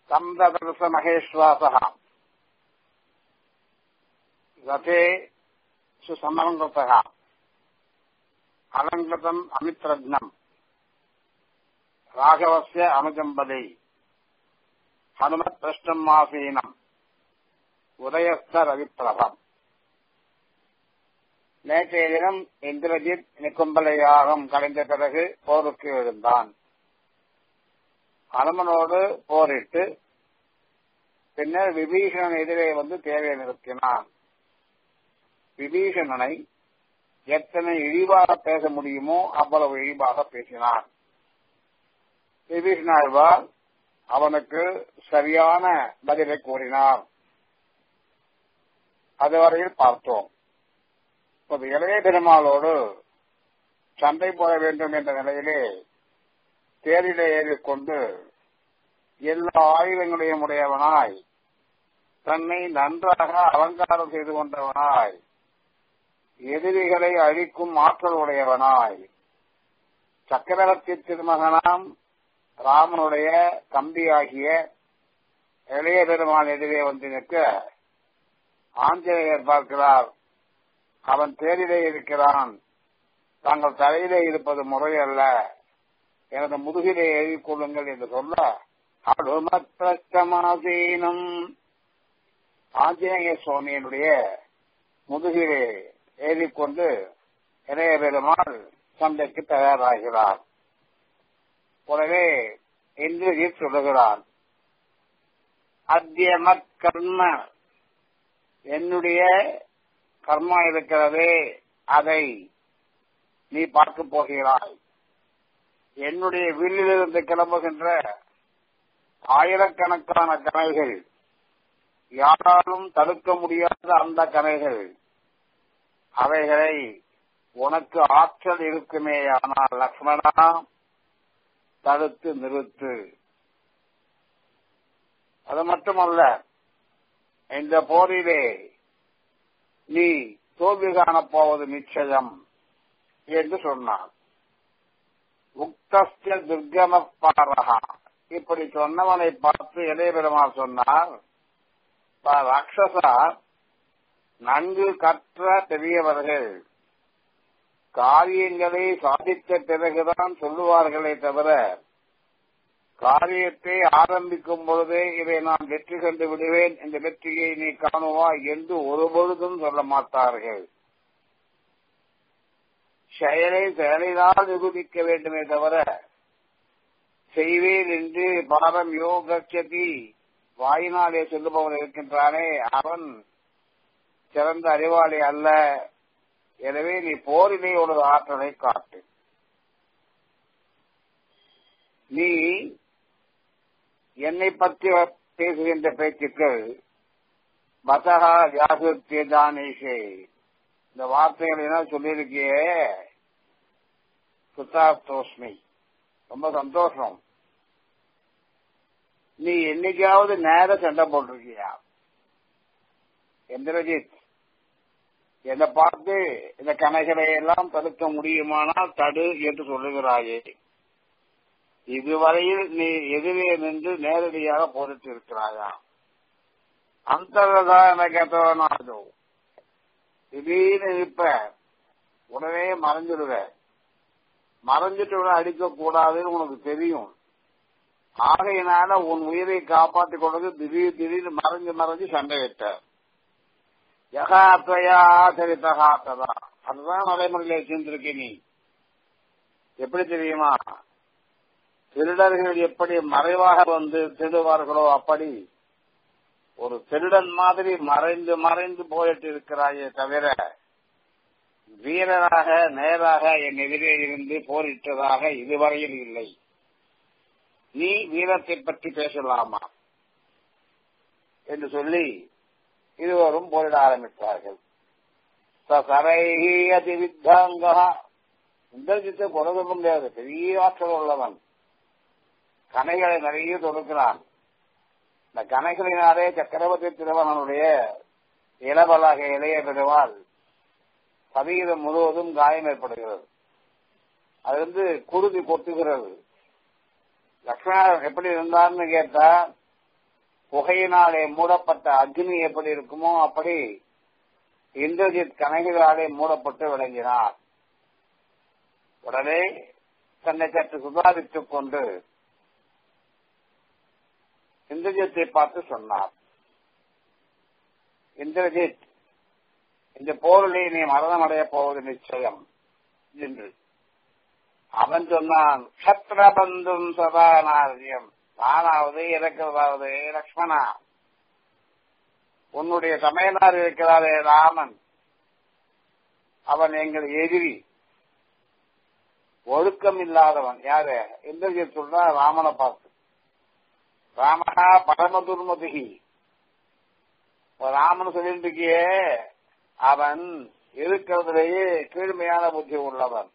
சந்ததர்ச மகேஸ்வாசா ரதே சுசமலங்கதா அலங்கதம் அமித்ரத்னம் ராகவசிய அனுஜம்பதை ஹனுமத் பிரஷ்டம் ஆசீனம் உதயஸ்த ரவிப்பிரபம் நேற்றைய தினம் இந்திரஜித் நிக்கும்பலை யாகம் கலைந்த பிறகு போருக்கு எழுந்தான் அனுமனோடு போரிட்டு பின்னர் விபீஷணன் எதிரே வந்து தேவையை நிறுத்தினான் விபீஷணனை எத்தனை இழிவாக பேச முடியுமோ அவ்வளவு இழிவாக பேசினான் விபீஷணாழ்வார் அவனுக்கு சரியான பதிலை கூறினார் அதுவரையில் பார்த்தோம் இப்போது இளைய பெருமாளோடு சண்டை போட வேண்டும் என்ற நிலையிலே தேரிலே ஏறிக்கொண்டு எல்லா ஆயுதங்களையும் உடையவனாய் தன்னை நன்றாக அலங்காரம் செய்து கொண்டவனாய் எதிரிகளை அழிக்கும் ஆற்றல் உடையவனாய் சக்கரவர்த்தி திருமகனாம் ராமனுடைய தம்பியாகிய இளைய பெருமான் எதிரே வந்து நிற்க ஆஞ்சநேயர் பார்க்கிறார் அவன் தேரிலே இருக்கிறான் தாங்கள் தலையிலே இருப்பது முறையல்ல எனது முதுகிலே எழுதி கொள்ளுங்கள் என்று சொல்ல அடுமத்தமாசீனம் ஆஞ்சநேய சுவாமியினுடைய முதுகிலே ஏறிக்கொண்டு இளைய பெருமாள் சண்டைக்கு தயாராகிறார் உடனே இந்திரஜித் சொல்லுகிறான் அத்தியமத் கர்ம என்னுடைய கர்மா இருக்கிறதே அதை நீ பார்க்க போகிறாய் என்னுடைய வில்லிலிருந்து கிளம்புகின்ற ஆயிரக்கணக்கான கனைகள் யாராலும் தடுக்க முடியாத அந்த கனைகள் அவைகளை உனக்கு ஆற்றல் இருக்குமே ஆனால் லக்ஷ்மணா தடுத்து நிறுத்து அது மட்டுமல்ல இந்த போரிலே நீ தோல்வி காணப் போவது நிச்சயம் என்று சொன்னார் உக்தஸ்ய துர்கம பாரகா இப்படி சொன்னவனை பார்த்து இளைய பெருமாள் சொன்னார் ராட்சசா நன்கு கற்ற பெரியவர்கள் காரியங்களை சாதித்த பிறகுதான் சொல்லுவார்களே தவிர காரியத்தை ஆரம்பிக்கும் பொழுதே இதை நான் வெற்றி கண்டு விடுவேன் இந்த வெற்றியை நீ காணுவா என்று ஒருபொழுதும் சொல்ல மாட்டார்கள் செயலை செயலினால் நிரூபிக்க வேண்டுமே தவிர செய்வேன் என்று பாரம் யோகி வாயினாலே சொல்லுபவன் இருக்கின்றானே அவன் சிறந்த அறிவாளி அல்ல எனவே நீ போரிலே ஒரு ஆற்றலை காட்டு நீ என்னை பற்றி பேசுகின்ற பேச்சுக்கள் மதகா வியாசுத்தேதானேஷே இந்த வார்த்தைகள் என்ன சொல்லியிருக்கியே சுத்தார்த்தோஸ்மி ரொம்ப சந்தோஷம் நீ என்னைக்காவது நேர சண்டை போட்டிருக்கியா இந்திரஜித் என்னை பார்த்து இந்த கணைகளை எல்லாம் தடுக்க முடியுமானால் தடு என்று சொல்லுகிறாயே இதுவரையில் நீ எதிரே நின்று நேரடியாக போரிட்டு இருக்கிறாயா அந்தரதா என கேட்டவனாதோ திடீர்னு இருப்ப உடனே மறைஞ்சிடுவ மறைஞ்சிட்டு விட அடிக்க கூடாதுன்னு உனக்கு தெரியும் ஆகையினால உன் உயிரை காப்பாற்றிக் கொண்டது திடீர் திடீர்னு மறைஞ்சு மறைஞ்சு சண்டை விட்ட யகாத்வயா சரிதகாத்ததா அதுதான் நடைமுறையில் வச்சிருந்திருக்க நீ எப்படி தெரியுமா திருடர்கள் எப்படி மறைவாக வந்து திருடுவார்களோ அப்படி ஒரு திருடன் மாதிரி மறைந்து மறைந்து போயிட்டு இருக்கிறாயே தவிர வீரராக நேராக என் எதிரே இருந்து போரிட்டதாக இதுவரையில் இல்லை நீ வீரத்தை பற்றி பேசலாமா என்று சொல்லி இருவரும் போரிட ஆரம்பித்தார்கள் சரைகி அதி வித்தாங்கா இந்திரஜித்தை குறை சொல்ல முடியாது பெரிய ஆற்றல் உள்ளவன் கனைகளை நிறைய தொடுக்கிறான் இந்த கனைகளினாலே சக்கரவர்த்தி திருவனுடைய இளவலாக இளைய பெருவால் சதவீதம் முழுவதும் காயம் ஏற்படுகிறது அது வந்து குருதி கொட்டுகிறது லக்ஷ்மணர் எப்படி இருந்தார்னு கேட்டா புகையினாலே மூடப்பட்ட அக்னி எப்படி இருக்குமோ அப்படி இந்திரஜித் கணைகளாலே மூடப்பட்டு விளங்கினார் உடனே தன்னை சற்று சுதாரித்துக் கொண்டு இந்திரஜித்தை பார்த்து சொன்னார் இந்திரஜித் இந்த போரிலே நீ மரணம் அடையப் போவது நிச்சயம் என்று அவன் சொன்னான் சத்ரபந்தும் சதானாரியம் நானாவது இறக்கிறதாவது லக்ஷ்மணா உன்னுடைய சமையனார் இருக்கிறாரே ராமன் அவன் எங்கள் எதிரி ஒழுக்கம் இல்லாதவன் யாரு இந்திரஜித் சொல்றா ராமனை பார்த்து ராமனா பரம துர்மதிகி ராமன் சொல்லிட்டு இருக்கியே அவன் இருக்கிறதுலேயே கீழ்மையான புத்தி உள்ளவன்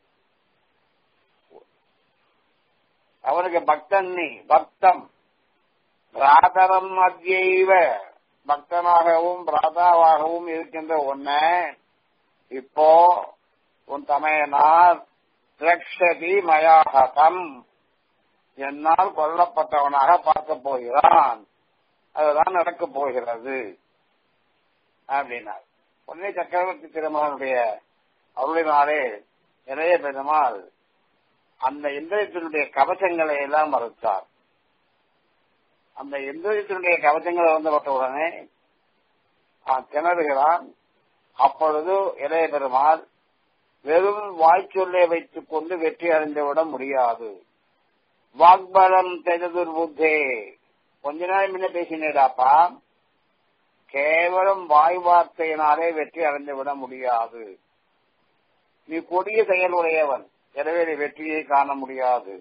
அவனுக்கு பக்தன் நீ பக்தம் பிராதரம் மத்தியைவ பக்தனாகவும் பிராதாவாகவும் இருக்கின்ற ஒன்ன இப்போ உன் தமையனார் திரக்ஷதி மயாகதம் என்னால் கொல்லப்பட்டவனாக பார்க்க போகிறான் அதுதான் நடக்கப் போகிறது அப்படின்னார் உடனே சக்கரவர்த்தி திருமகனுடைய அருளினாலே நிறைய பெருமாள் அந்த இந்திரத்தினுடைய கவச்சங்களை எல்லாம் மறுத்தார் அந்த இந்திரத்தினுடைய கவச்சங்களை வந்தப்பட்ட உடனே அவன் திணறுகிறான் அப்பொழுது இளைய பெருமாள் வெறும் வாய்ச்சொல்லை வைத்துக் கொண்டு வெற்றி அடைந்துவிட முடியாது வாக்பலம் தெஜதுர் புத்தே கொஞ்ச நாள் முன்ன பேசினேடாப்பா கேவலம் வாய் வார்த்தையினாலே வெற்றி அடைந்து விட முடியாது நீ கொடிய செயல் உடையவன் எனவே நீ வெற்றியை காண முடியாது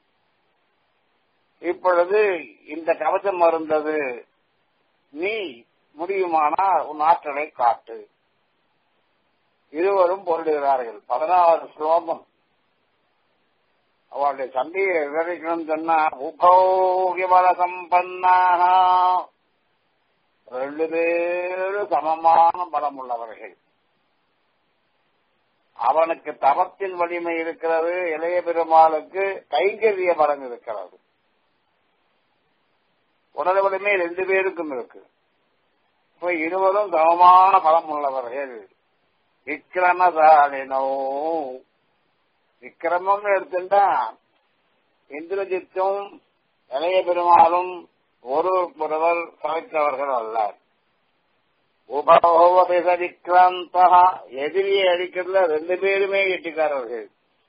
இப்பொழுது இந்த கவசம் மருந்தது நீ முடியுமானால் உன் ஆற்றலை காட்டு இருவரும் பொருடுகிறார்கள் பதினாறு ஸ்லோகம் அவளுடைய சண்டையை விவரிக்கணும் சொன்னா உபோகிய பல சம்பன்னாக ரெண்டு பேரும் சமமான பலம் உள்ளவர்கள் அவனுக்கு தவத்தின் வலிமை இருக்கிறது இளைய பெருமாளுக்கு கைங்கரிய பலம் இருக்கிறது உடல் வலிமை ரெண்டு பேருக்கும் இருக்கு இப்ப இருவரும் சமமான பலம் உள்ளவர்கள் விக்கிரமசாலினோ விக்கிரமம் எடுத்துட்டா இந்திரஜித்தும் இளைய பெருமாளும் ஒரு ஒருவர் சமைத்தவர்கள் அல்ல உபோபேச விக்ராந்தா எதிரியை அடிக்கிறதுல ரெண்டு பேருமே கெட்டிக்காரர்கள்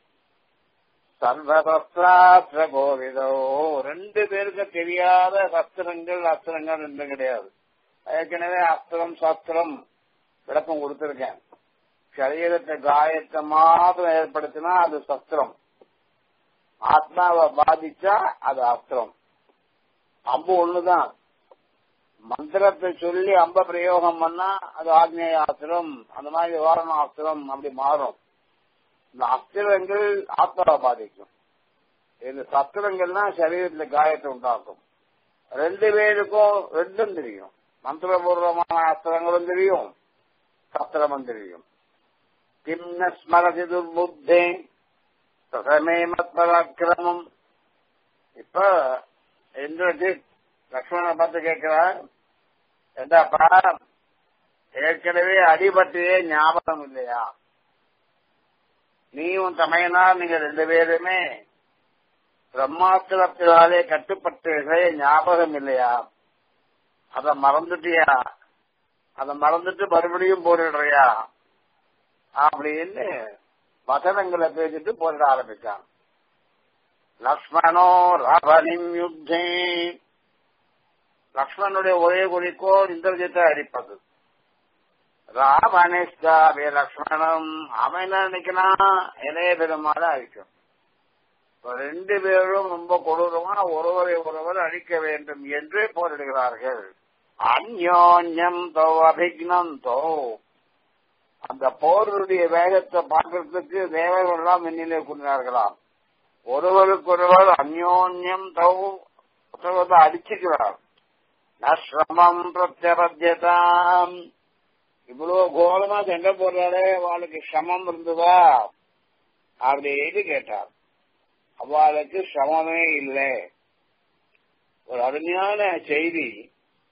சர்வசஸ்திராஸ்திர கோவிதோ ரெண்டு பேருக்கு தெரியாத சஸ்திரங்கள் அஸ்திரங்கள் ரெண்டும் கிடையாது ஏற்கனவே அஸ்திரம் சஸ்திரம் விளக்கம் கொடுத்திருக்கேன் சரீரத்தை காயத்தை மாத்திரம் ஏற்படுத்தினா அது சஸ்திரம் ஆத்மாவை பாதிச்சா அது அஸ்திரம் அம்பு ஒண்ணுதான் மந்திரத்தை சொல்லி அம்ப பிரயோகம் பண்ணா அது ஆக்னேய ஆஸ்திரம் அந்த மாதிரி வாரண ஆஸ்திரம் அப்படி மாறும் இந்த அஸ்திரங்கள் ஆத்மாவை பாதிக்கும் இந்த சஸ்திரங்கள்னா சரீரத்துல காயத்தை உண்டாக்கும் ரெண்டு பேருக்கும் ரெண்டும் தெரியும் மந்திரபூர்வமான அஸ்திரங்களும் தெரியும் சஸ்திரமும் தெரியும் கிம்ன ஸ்மரதி துர்புத்தே பிரதமே மத்பராக்கிரமம் இப்ப இந்திரஜித் லக்ஷ்மணனை பார்த்து கேட்கிறார் என்னப்பா ஏற்கனவே அடிபட்டியே ஞாபகம் இல்லையா நீயும் தமையனார் நீங்க ரெண்டு பேருமே பிரம்மாஸ்திரத்தினாலே கட்டுப்பட்டீர்களே ஞாபகம் இல்லையா அத மறந்துட்டியா அத மறந்துட்டு மறுபடியும் போரிடுறியா அப்படின்னு வசனங்களை பேசிட்டு போரிட ஆரம்பிச்சான் லக்ஷ்மணோ ராவணிம் யுத்தே லக்ஷ்மணனுடைய ஒரே குறிக்கோள் இந்திரஜித்தை அடிப்பது ராவணிஷ்டாவே லக்ஷ்மணம் அவன் என்ன நினைக்கிறான் இளைய பெருமாளை அழிக்கும் ரெண்டு பேரும் ரொம்ப கொடூரமா ஒருவரை ஒருவர் அழிக்க வேண்டும் என்று போரிடுகிறார்கள் அந்யோன்யம் தோ அபிக்னம் தோ அந்த போருடைய வேகத்தை பார்க்கறதுக்கு தேவர்கள் எல்லாம் முன்னிலை கூறினார்களாம் ஒருவருக்கொருவர் அந்யோன்யம் தௌ அடிச்சுக்கிறார் நஸ்ரமம் பிரத்யபத்தியதாம் இவ்வளவு கோலமா சண்டை போடுறாரு அவளுக்கு சமம் இருந்ததா அப்படின்னு கேட்டார் அவளுக்கு சமமே இல்லை ஒரு அருமையான செய்தி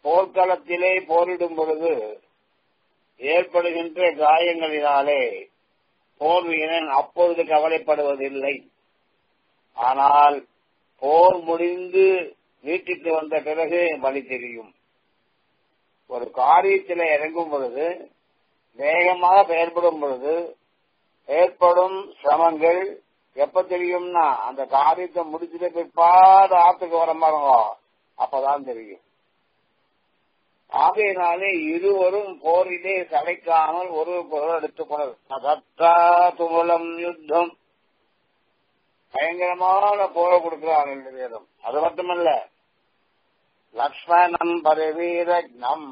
போர்க்களத்திலே போரிடும் பொழுது ஏற்படுகின்ற காயங்களினாலே போர் வீரன் அப்பொழுது கவலைப்படுவதில்லை ஆனால் போர் முடிந்து வீட்டுக்கு வந்த பிறகு வழி தெரியும் ஒரு காரியத்தில் இறங்கும் பொழுது வேகமாக செயல்படும் பொழுது ஏற்படும் சிரமங்கள் எப்ப தெரியும்னா அந்த காரியத்தை முடிச்சுட்டு பிற்பாடு ஆத்துக்கு வர பாருங்க அப்பதான் தெரியும் ஆகையினாலே இருவரும் போரிலே சளைக்காமல் ஒரு பொருள் எடுத்துக்கொள்ள துமுலம் யுத்தம் பயங்கரமான போரை கொடுக்கிறார் ரெண்டு பேரும் அது மட்டுமல்ல லக்ஷ்மணம் பரவீரக்னம்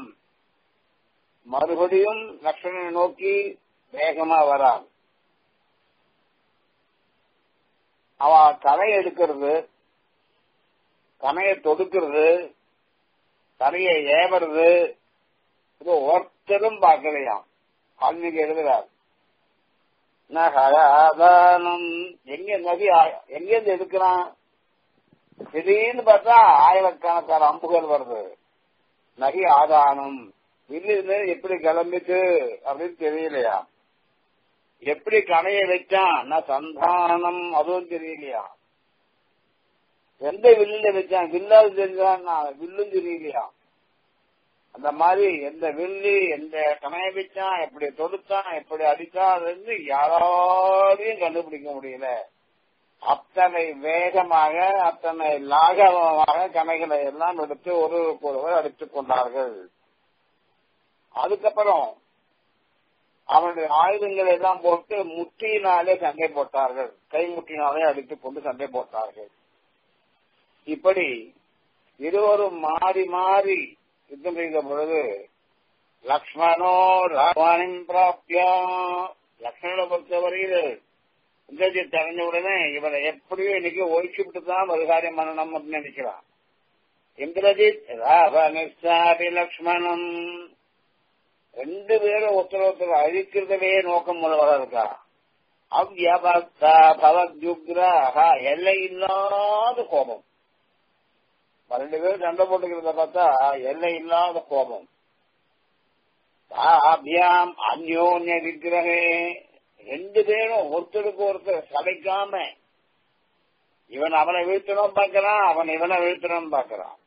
மறுபடியும் லக்ஷ்மணனை நோக்கி வேகமா வரான் அவ கனை எடுக்கிறது கனையை தொடுக்கிறது கனையை ஏவறது இது ஒருத்தரும் பார்க்கலையாம் ஆன்மீக எழுதுறார் நகராதானம் எங்க நதி எங்கேருந்து எடுக்கிறான் திடீர்னு பார்த்தா ஆயிரக்கணக்கான அம்புகள் வருது நகி ஆதானம் வில்லிருந்து எப்படி கிளம்பிட்டு அப்படின்னு தெரியலையா எப்படி கனைய வச்சான் சந்தானம் அதுவும் தெரியலையா எந்த வில்லுல வச்சான் வில்லாது தெரிஞ்சான் வில்லும் தெரியலையா அந்த மாதிரி எந்த வில்லி எந்த கனைய வச்சான் எப்படி தொடுத்தான் எப்படி அடித்தான் யாராலையும் கண்டுபிடிக்க முடியல அத்தனை வேகமாக அத்தனை லாகவமாக கனைகளை எல்லாம் எடுத்து ஒருவருக்கு ஒருவர் அடித்துக் கொண்டார்கள் அதுக்கப்புறம் அவனுடைய ஆயுதங்களை எல்லாம் போட்டு முட்டியினாலே சண்டை போட்டார்கள் கை முட்டினாலே அடித்துக் கொண்டு சண்டை போட்டார்கள் இப்படி இருவரும் மாறி மாறி யுத்தம் செய்த பொழுது லக்ஷ்மணோ ராவணின் பிராப்தியா லக்ஷ்மணனை பொறுத்தவரையில் இந்திரஜித் அடைஞ்ச உடனே இவரை எப்படியோ இன்னைக்கு ஒழிச்சு விட்டு தான் ஒரு காரியம் பண்ணணும் அப்படின்னு நினைக்கிறான் இந்திரஜித் ராவணிஸ்தாபி லக்ஷ்மணம் ரெண்டு பேரும் ஒருத்தர் ஒருத்தர் அழிக்கிறதவே நோக்கம் உள்ளவராக இருக்கா அவ்யபக்தா பவத்யுக்ராக எல்லை இல்லாத கோபம் ரெண்டு பேரும் சண்டை போட்டுக்கிறத பார்த்தா எல்லை இல்லாத கோபம் அபியாம் அந்யோன்ய விக்கிரகே ரெண்டு பேரும் ஒருத்தருக்கு ஒருத்தர் சளைக்காம இவன் அவனை வீழ்த்தணும் பார்க்கறான் அவன் இவனை வீழ்த்தணும் பார்க்கறான்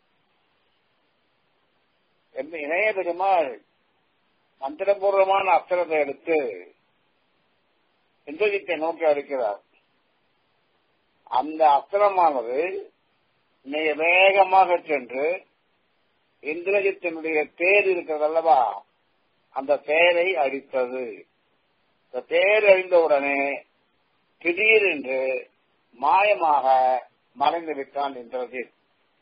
இணைய பெருமாள் மந்திரபூர்வமான அஸ்திரத்தை எடுத்து இந்திரஜித்தை நோக்கி அடிக்கிறார் அந்த அஸ்திரமானது மிக வேகமாக சென்று இந்திரஜித்தினுடைய தேர் இருக்கிறது அல்லவா அந்த தேரை அடித்தது இந்த தேர் அழிந்தவுடனே திடீரென்று மாயமாக மறைந்து விட்டான் இந்திரஜித்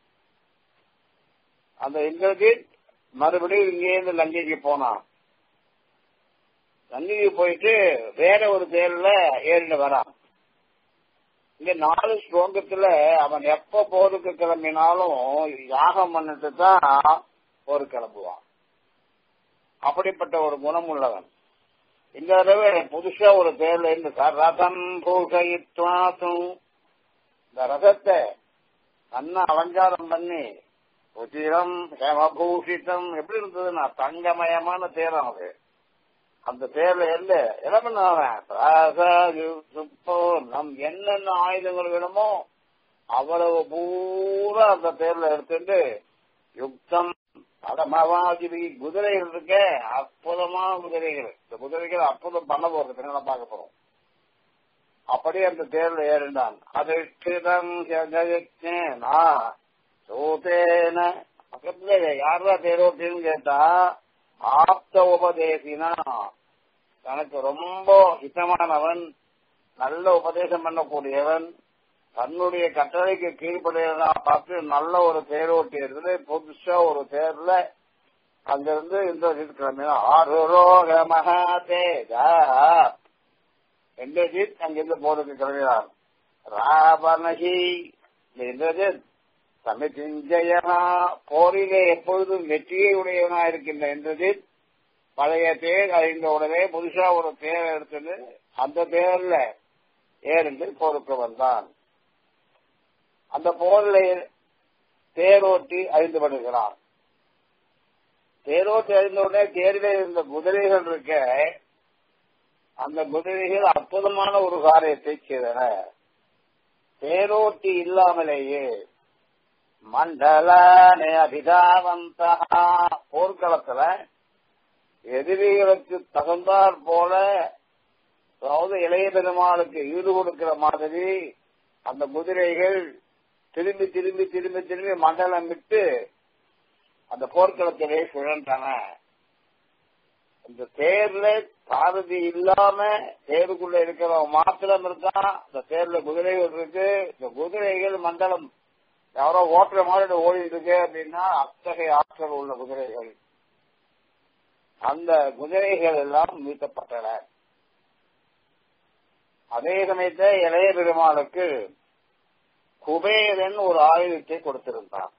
அந்த இந்திரஜித் மறுபடியும் இங்கேருந்து லங்கைக்கு போனான் லங்கைக்கு போயிட்டு வேற ஒரு தேர்ல ஏறிட்டு வரான் இங்க நாலு ஸ்லோகத்துல அவன் எப்ப போருக்கு கிளம்பினாலும் யாகம் பண்ணிட்டு தான் போர் கிளம்புவான் அப்படிப்பட்ட ஒரு குணம் உள்ளவன் இந்த தடவை புதுசா ஒரு தேர்ல இருந்து ரதம் பூஷயித்வாசும் இந்த ரதத்தை நல்லா அலங்காரம் பண்ணி உச்சிரம் ஹேமபூஷிதம் எப்படி இருந்ததுன்னா தங்கமயமான தேரம் அது அந்த தேர்ல இருந்து என்ன பண்ணவன் நம் என்னென்ன ஆயுதங்கள் வேணுமோ அவ்வளவு பூரா அந்த தேர்ல எடுத்துட்டு யுக்தம் அடமவாதிரி குதிரைகள் இருக்க அற்புதமான குதிரைகள் இந்த குதிரைகள் அற்புதம் பண்ண போறது பின்னால பார்க்க போறோம் அப்படியே அந்த தேர்ல ஏறினான் அதிஷ்டிதம் சூதேன பக்கத்துல யாரா தேரோட்டின்னு கேட்டா ஆப்த உபதேசினா தனக்கு ரொம்ப ஹிதமானவன் நல்ல உபதேசம் பண்ணக்கூடியவன் தன்னுடைய கட்டளைக்கு கீழ்படுகிறதா பார்த்து நல்ல ஒரு தேரோட்டி இருக்குது புதுசா ஒரு தேர்ல அங்கிருந்து இந்த கிளம்பினா ஆறுரோக மகா தேஜா இந்திரஜித் அங்கிருந்து போருக்கு கிளம்பினார் ராவணகி இந்திரஜித் சமிதிஞ்சயனா போரிலே எப்பொழுதும் வெற்றியை உடையவனா இருக்கின்ற இந்திரஜித் பழைய தேர் அழிந்த உடனே புதுசா ஒரு தேர் எடுத்துட்டு அந்த தேர்ல ஏறிண்டு போருக்கு வந்தான் அந்த போரில் தேரோட்டி அழிந்து வருகிறான் தேரோட்டி அறிந்த உடனே தேரில இருந்த குதிரைகள் இருக்க அந்த குதிரைகள் அற்புதமான ஒரு காரியத்தை செய்தன தேரோட்டி இல்லாமலேயே மண்டலானே அபிதாவந்த போர்க்களத்துல எதிரிகளுக்கு தகுந்தாற் போல அதாவது இளைய பெருமாளுக்கு ஈடு கொடுக்கிற மாதிரி அந்த குதிரைகள் திரும்பி திரும்பி திரும்பி திரும்பி மண்டலம் விட்டு அந்த போர்க்களத்திலே சுழன்றன இந்த தேர்ல சாரதி இல்லாம தேருக்குள்ள இருக்கிறவன் மாத்திரம் இருக்கான் இந்த தேர்ல குதிரைகள் இருக்கு இந்த குதிரைகள் மண்டலம் யாரோ ஓட்டுற மாதிரி ஓடி இருக்கு அப்படின்னா அத்தகைய ஆற்றல் உள்ள குதிரைகள் அந்த குதிரைகள் எல்லாம் மீட்கப்பட்டன அதே சமயத்தை இளைய பெருமாளுக்கு குபேரன் ஒரு ஆயுதத்தை கொடுத்திருந்தான்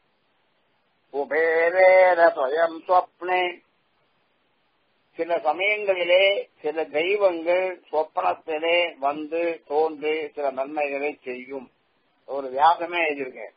குபேரேர சுயம் சொப்னே சில சமயங்களிலே சில தெய்வங்கள் சொப்பனத்திலே வந்து தோன்றி சில நன்மைகளை செய்யும் ஒரு வியாசமே எழுதியிருக்கேன்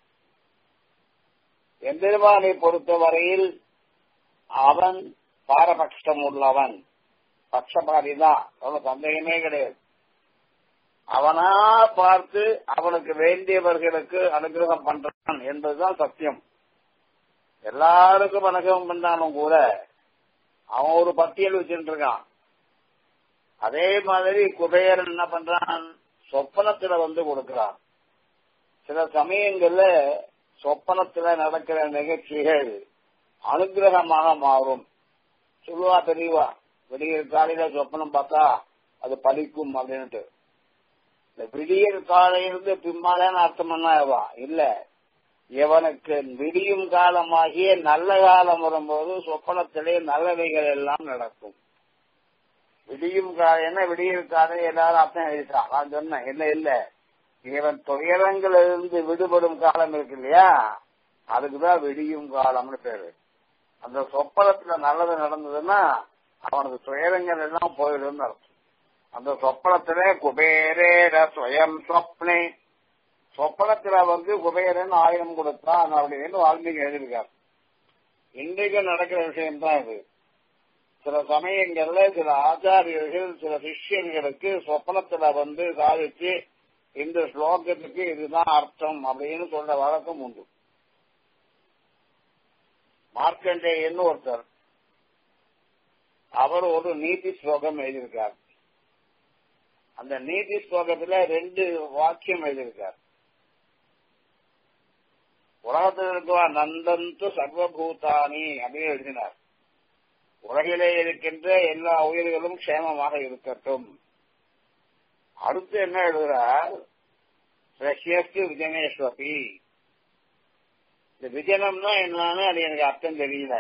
எம்பெருமானை பொறுத்தவரையில் அவன் பாரபட்சம் உள்ளவன் பட்சபாதி தான் அவனுக்கு சந்தேகமே கிடையாது அவனா பார்த்து அவனுக்கு வேண்டியவர்களுக்கு அனுகிரகம் பண்றான் என்பதுதான் சத்தியம் எல்லாருக்கும் அனுகிரகம் பண்ணாலும் கூட அவன் ஒரு பட்டியல் வச்சுட்டு இருக்கான் அதே மாதிரி குபேரன் என்ன பண்றான் சொப்பனத்துல வந்து கொடுக்கிறான் சில சமயங்கள்ல சொப்பனத்துல நடக்கிற நிகழ்ச்சிகள் அனுகிரகமாக மாறும் சொல்லுவா தெரியவா விடியற் காலையில சொப்பனம் பார்த்தா அது பலிக்கும் அப்படின்ட்டு இந்த விடியற் காலையிலிருந்து பிம்மாதான அர்த்தம் பண்ணாவா இல்ல இவனுக்கு விடியும் காலமாகிய நல்ல காலம் வரும்போது சொப்பனத்திலே நல்லவைகள் எல்லாம் நடக்கும் விடியும் காலம் என்ன விடியற் காலை எல்லாரும் அர்த்தம் எழுதிட்டான் நான் சொன்னேன் இல்ல இல்ல இவன் துயரங்களிலிருந்து விடுபடும் காலம் இருக்கு இல்லையா அதுக்குதான் விடியும் காலம்னு பேரு அந்த சொப்பனத்துல நல்லது நடந்ததுன்னா அவனுக்கு துயரங்கள் எல்லாம் போயிடும் அர்த்தம் அந்த சொப்பனத்துல குபேரேர சுயம் சொப்னே சொப்பனத்துல வந்து குபேரன் ஆயிரம் கொடுத்தான் அப்படின்னு வால்மீகி எழுதியிருக்கார் இன்றைக்கு நடக்கிற விஷயம் தான் இது சில சமயங்கள்ல சில ஆச்சாரியர்கள் சில சிஷ்யர்களுக்கு சொப்பனத்துல வந்து சாதிச்சு இந்த ஸ்லோகத்துக்கு இதுதான் அர்த்தம் அப்படின்னு சொல்ற வழக்கம் உண்டு மார்க்கண்டேயன் ஒருத்தர் அவர் ஒரு நீதி ஸ்லோகம் எழுதியிருக்கார் அந்த நீதி ஸ்லோகத்துல ரெண்டு வாக்கியம் எழுதியிருக்கார் உலகத்தில் இருக்குவா நந்தந்து சர்வபூதானி அப்படின்னு எழுதினார் உலகிலே இருக்கின்ற எல்லா உயிர்களும் க்ஷேமமாக இருக்கட்டும் அடுத்து என்ன எழுதுறார் ரஷ்யஸ்து விஜயனேஸ்வபி இந்த விஜயனம்னா என்னன்னு அது எனக்கு அர்த்தம் தெரியல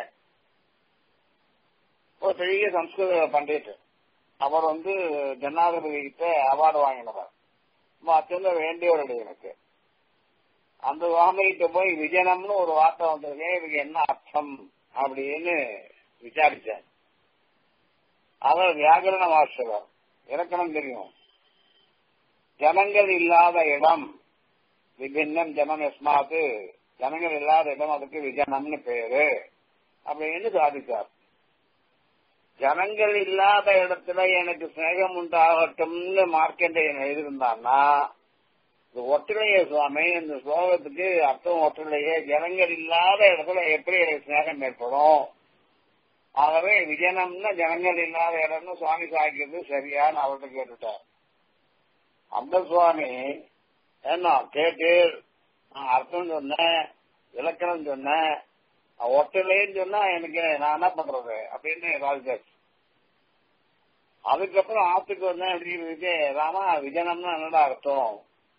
ஒரு பெரிய சம்ஸ்கிருத பண்டிட் அவர் வந்து ஜனாதிபதி கிட்ட அவார்டு வாங்கினவர் அत्यந்த வேண்டியவருடைய எனக்கு அந்த சுவாமிகிட்ட போய் விஜயனம்னு ஒரு வார்த்தை வந்திருக்கேன் இதுக்கு என்ன அர்த்தம் அப்படின்னு விசாரிச்சார் அவர் வியாகரண மாஸ்டர் இலக்கணம் தெரியும் ஜனங்கள் இல்லாத இடம் விபின்னம் ஜனம் எஸ்மாத்து ஜனங்கள் இல்லாத இடம் அதுக்கு விஜனம்னு பேரு அப்படின்னு சாதித்தார் ஜனங்கள் இல்லாத இடத்துல எனக்கு சிநேகம் உண்டாகட்டும்னு மார்க்கெண்டையன் எழுதியிருந்தான்னா இது ஒற்றுமையே சுவாமி இந்த ஸ்லோகத்துக்கு அர்த்தம் ஒற்றுமையே ஜனங்கள் இல்லாத இடத்துல எப்படி எனக்கு சிநேகம் ஏற்படும் ஆகவே விஜயனம்னா ஜனங்கள் இல்லாத இடம்னு சுவாமி சாய்க்கிறது சரியான்னு அவர்கிட்ட கேட்டுட்டார் அந்த சுவாமி என்ன கேட்டு நான் அர்த்தம் சொன்னேன் இலக்கணம் சொன்னேன் ஒட்டலைன்னு சொன்னா எனக்கு நான் என்ன பண்றது அப்படின்னு ராஜதாஸ் அதுக்கப்புறம் ஆத்துக்கு வந்தேன் அப்படின்னு ராமா விஜயனம்னா என்னடா அர்த்தம்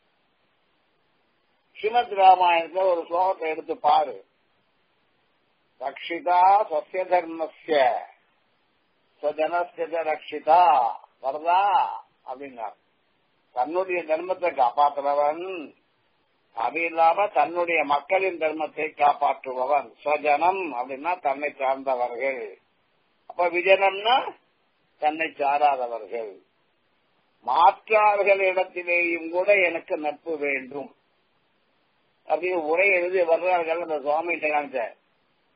ஸ்ரீமத் ராமாயணத்துல ஒரு ஸ்லோகத்தை எடுத்து பாரு ரக்ஷிதா சசிய தர்மஸ்ய ஸ்வஜனஸ்ய ரக்ஷிதா வரதா அப்படின்னார் தன்னுடைய தர்மத்தை காப்பாற்றுறவன் அது இல்லாம தன்னுடைய மக்களின் தர்மத்தை காப்பாற்றுபவன் ஸ்வஜனம் அப்படின்னா தன்னை சார்ந்தவர்கள் அப்ப விஜயனம்னா தன்னை சாராதவர்கள் மாற்றார்கள் இடத்திலேயும் கூட எனக்கு நட்பு வேண்டும் அப்படின்னு உரை எழுதி வர்றார்கள் அந்த சுவாமி காமிச்சார்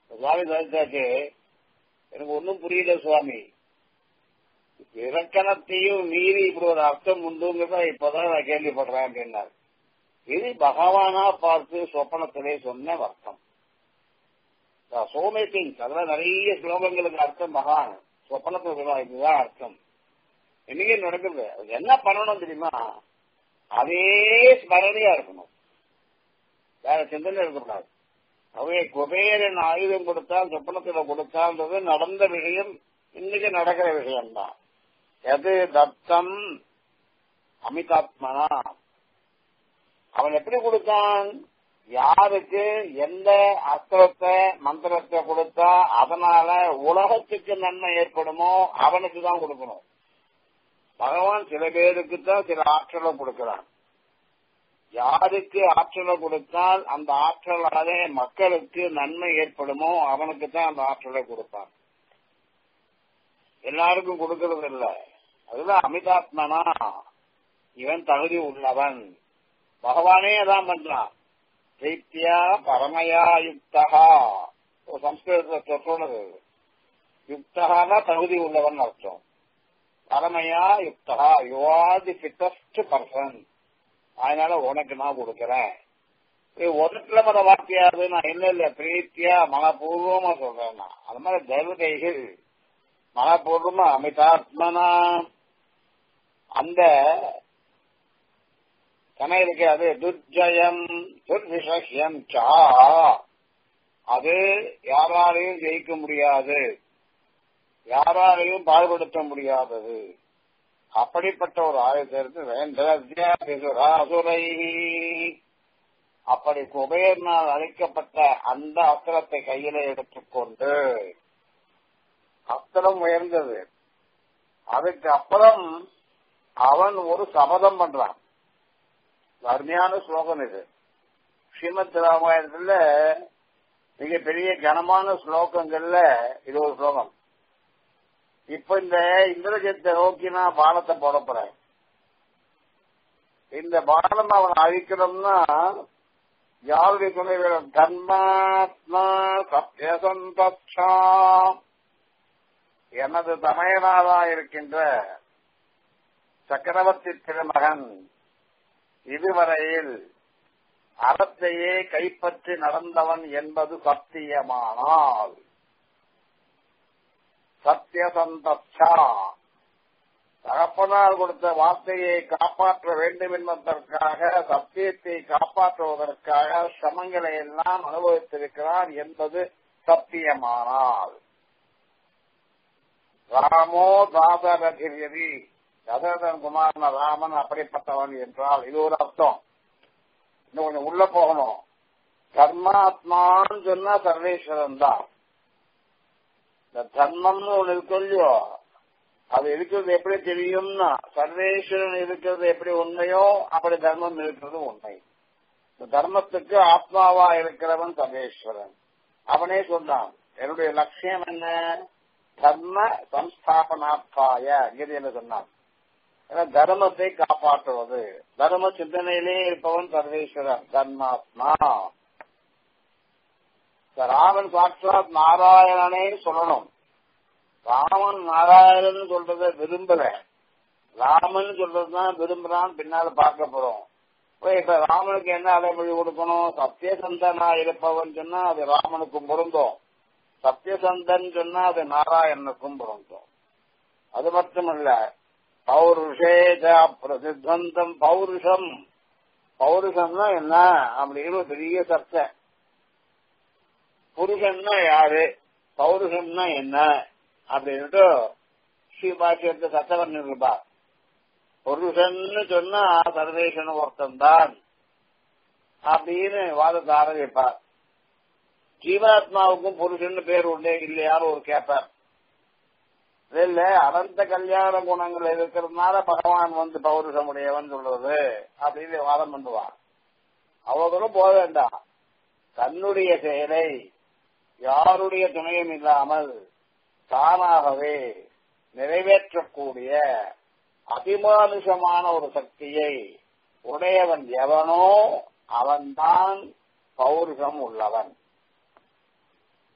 சுவாமி சாதிச்சாச்சு எனக்கு ஒன்றும் புரியல சுவாமி இலக்கணத்தையும் மீறி இப்படி ஒரு அர்த்தம் உண்டுங்கிறத இப்பதான் நான் கேள்விப்படுறேன் அப்படின்னாரு இது பகவானா பார்த்து சொப்பனத்திலே சொன்ன அர்த்தம் சோமே திங்ஸ் அதெல்லாம் நிறைய ஸ்லோகங்களுக்கு அர்த்தம் பகவான் சொப்பனத்தில் சொல்லுவா இதுதான் அர்த்தம் இன்னைக்கு நடக்குது அது என்ன பண்ணணும் தெரியுமா அதே ஸ்மரணையா இருக்கணும் வேற சிந்தனை இருக்கக்கூடாது அவைய குபேரன் ஆயுதம் கொடுத்தால் சொப்பனத்துல கொடுத்தான்றது நடந்த விஷயம் இன்னைக்கு நடக்கிற விஷயம்தான் எது தத்தம் அமிதாத்மனா அவன் எப்படி கொடுத்தான் யாருக்கு எந்த அஸ்திரத்தை மந்திரத்தை கொடுத்தா அதனால உலகத்துக்கு நன்மை ஏற்படுமோ அவனுக்கு தான் கொடுக்கணும் பகவான் சில பேருக்கு தான் சில ஆற்றலை கொடுக்கிறான் யாருக்கு ஆற்றலை கொடுத்தால் அந்த ஆற்றலாலே மக்களுக்கு நன்மை ஏற்படுமோ அவனுக்கு தான் அந்த ஆற்றலை கொடுப்பான் எல்லாருக்கும் கொடுக்கறது இல்ல அதுதான் அமிதாத்மனா இவன் தகுதி உள்ளவன் பகவானே அதான் பண்றான் சைத்தியா பரமயா யுக்தகா சம்ஸ்கிருதத்துல சொல்றது யுக்தகான தகுதி உள்ளவன் அர்த்தம் பரமையா யுக்தகா you are the fittest person அதனால உனக்கு நான் கொடுக்கறேன் உதட்டுல மத வார்த்தையாது நான் இல்ல இல்ல பிரீத்தியா மனப்பூர்வமா சொல்றேன் நான் அது மாதிரி தேவதைகள் மனப்பூர்வமா அமிதாத்மனா அந்த கனை இருக்கு அது துர்ஜயம் துர்விஷயம் சா அது யாராலையும் ஜெயிக்க முடியாது யாராலையும் பாடுபடுத்த முடியாதது அப்படிப்பட்ட ஒரு ஆயுதத்திற்கு வேண்டசுரை அப்படி குபேர்னால் அழைக்கப்பட்ட அந்த அஸ்திரத்தை கையில எடுத்துக்கொண்டு அஸ்திரம் உயர்ந்தது அதுக்கு அப்புறம் அவன் ஒரு சபதம் பண்றான் அருமையான ஸ்லோகம் இது ஸ்ரீமத் ராமாயணத்துல மிகப்பெரிய கனமான ஸ்லோகங்கள்ல இது ஒரு ஸ்லோகம் இப்ப இந்த இந்திரஜத்தை நோக்கி நான் பாலத்தை போட போறேன் இந்த பாலம் அவன் அழிக்கணும்னா யாருடைய துணை வேணும் தர்மாத்மா சத்யசந்தா எனது தமையனாரா இருக்கின்ற சக்கரவர்த்தி திருமகன் இதுவரையில் அறத்தையே கைப்பற்றி நடந்தவன் என்பது சத்தியமானால் சத்தியசந்தா தகப்பனார் கொடுத்த வார்த்தையை காப்பாற்ற வேண்டும் என்பதற்காக சத்தியத்தை காப்பாற்றுவதற்காக சிரமங்களை எல்லாம் அனுபவித்திருக்கிறார் என்பது சத்தியமானால் ராமோ தாதரகிரி தசரதன் குமாரன ராமன் அப்படிப்பட்டவன் என்றால் இது ஒரு அர்த்தம் இன்னும் கொஞ்சம் உள்ள போகணும் கர்மாத்மான்னு சொன்னா சர்வேஸ்வரன் தான் இந்த தர்மம்னு ஒண்ணு இருக்கு இல்லையோ அது இருக்கிறது எப்படி தெரியும்னா சர்வேஸ்வரன் இருக்கிறது எப்படி உண்மையோ அப்படி தர்மம் இருக்கிறது உண்மை இந்த தர்மத்துக்கு ஆத்மாவா இருக்கிறவன் சர்வேஸ்வரன் அவனே சொன்னான் என்னுடைய லட்சியம் என்ன தர்ம சம்ஸ்தாபனாத்காய கீதையில சொன்னான் தர்மத்தை காப்பாற்றுவது தர்ம சிந்தனையிலே இருப்பவன் சர்வேஸ்வரன் தர்மாத்மா ராமன் சாட்சாத் நாராயணனே சொல்லணும் ராமன் நாராயணன் சொல்றத விரும்பல ராமன் சொல்றதுதான் விரும்புறான் பின்னால பார்க்க போறோம் இப்ப ராமனுக்கு என்ன அடைமொழி கொடுக்கணும் சத்தியசந்தனா இருப்பவன் சொன்னா அது ராமனுக்கும் பொருந்தும் சத்தியசந்தன் சொன்னா அது நாராயணனுக்கும் பொருந்தும் அது மட்டுமல்ல பௌருஷேஜ பிரசித்தந்தம் பௌருஷம் பௌருஷம்னா என்ன அப்படின்னு பெரிய சர்ச்சை புருஷன்னா யாரு பௌருஷம்னா என்ன அப்படின்ட்டு ஸ்ரீபாஷ்யத்தை சத்தவர்ணன் இருப்பா புருஷன்னு சொன்னா சர்வேஷன் ஒருத்தன் தான் அப்படின்னு வாதத்தை ஆரம்பிப்பார் ஜீவாத்மாவுக்கும் புருஷன் பேர் உண்டு இல்லையான்னு ஒரு கேட்பார் இல்ல அனந்த கல்யாண குணங்கள் இருக்கிறதுனால பகவான் வந்து பௌருஷமுடையவன் சொல்றது அப்படின்னு வாதம் பண்ணுவான் அவர்களும் போக வேண்டாம் தன்னுடைய செயலை யாருடைய துணையும் இல்லாமல் தானாகவே நிறைவேற்றக்கூடிய அதிமானுஷமான ஒரு சக்தியை உடையவன் எவனோ அவன்தான் பௌருஷம் உள்ளவன்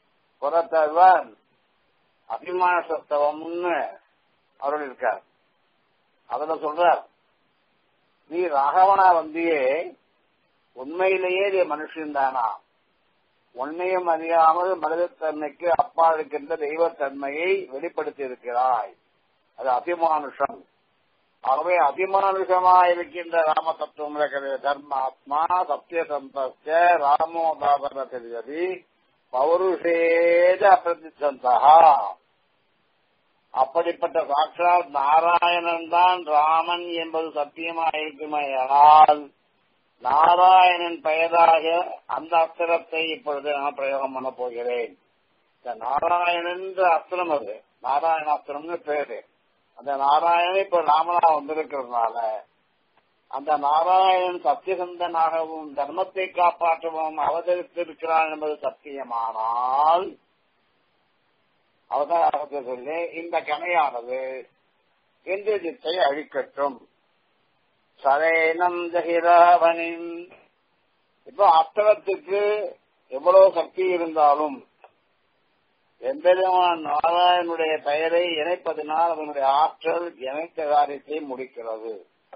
புறத்தவன் அபிமான சத்தவம்னு அவர்கள் இருக்கார் அதுல சொல்றார் நீ ராகவனா வந்தியே உண்மையிலேயே நீ மனுஷன் தானா உன்னையும் அறியாமல் மனிதத்தன்மைக்கு அப்பா இருக்கின்ற தெய்வத்தன்மையை வெளிப்படுத்தி இருக்கிறாய் அது அதிமானுஷம் ஆகவே அதிமானுஷமா இருக்கின்ற ராம தத்துவம் தர்மாத்மா சத்திய சந்தஸ்ய ராமோதாபன தெரியாது பௌருஷேஜ அப்பிரதிசந்தா அப்படிப்பட்ட சாட்சாத் நாராயணன் தான் ராமன் என்பது சத்தியமா இருக்குமையானால் நாராயணன் பெயராக அந்த அஸ்திரத்தை இப்பொழுது நான் பிரயோகம் பண்ண போகிறேன் இந்த நாராயணன் அஸ்திரம் அது நாராயண அஸ்திரம்னு பேரு அந்த நாராயணன் இப்ப ராமனா வந்திருக்கிறதுனால அந்த நாராயணன் சத்தியசந்தனாகவும் தர்மத்தை காப்பாற்றவும் அவதரித்திருக்கிறான் என்பது சத்தியமானால் அவதாரத்தை சொல்லி இந்த கணையானது இந்திரஜித்தை அழிக்கட்டும் சரேனம் ஜஹிராவனின் இப்போ அஸ்திரத்துக்கு எவ்வளவு சக்தி இருந்தாலும் எம்பெருமான் நாராயணனுடைய பெயரை இணைப்பதனால் அதனுடைய ஆற்றல் இணைத்த காரியத்தை முடிக்கிறது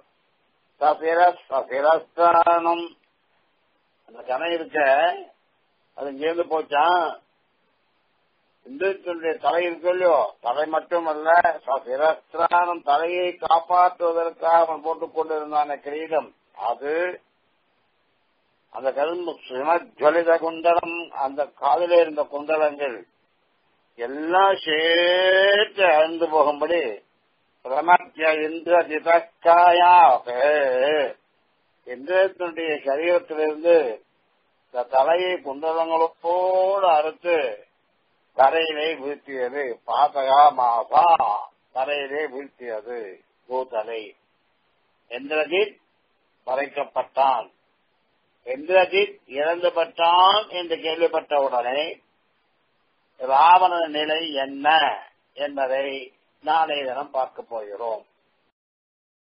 சபிரஸ்தானம் அந்த கணை இருக்க அது இங்கேருந்து போச்சான் இந்துக்களுடைய தலை இருக்கு இல்லையோ தலை மட்டுமல்ல சிரஸ்திரானம் தலையை காப்பாற்றுவதற்காக அவன் போட்டுக் கொண்டிருந்தான கிரீடம் அது அந்த கரும்பு சுமஜ்வலித குண்டலம் அந்த காதிலே இருந்த குண்டலங்கள் எல்லாம் சேர்த்து அழிந்து போகும்படி பிரமத்திய இந்திர ஜிதக்காயாக இந்திரத்தினுடைய சரீரத்திலிருந்து இந்த தலையை குண்டலங்களோடு அறுத்து தரையிலே வீழ்த்தியது பாதகா மாசா தரையிலே வீழ்த்தியது பூதலை இந்திரஜித் மறைக்கப்பட்டான் இந்திரஜித் இறந்துபட்டான் என்று கேள்விப்பட்டவுடனே ராவண நிலை என்ன என்பதை நாளை தினம் பார்க்க போகிறோம்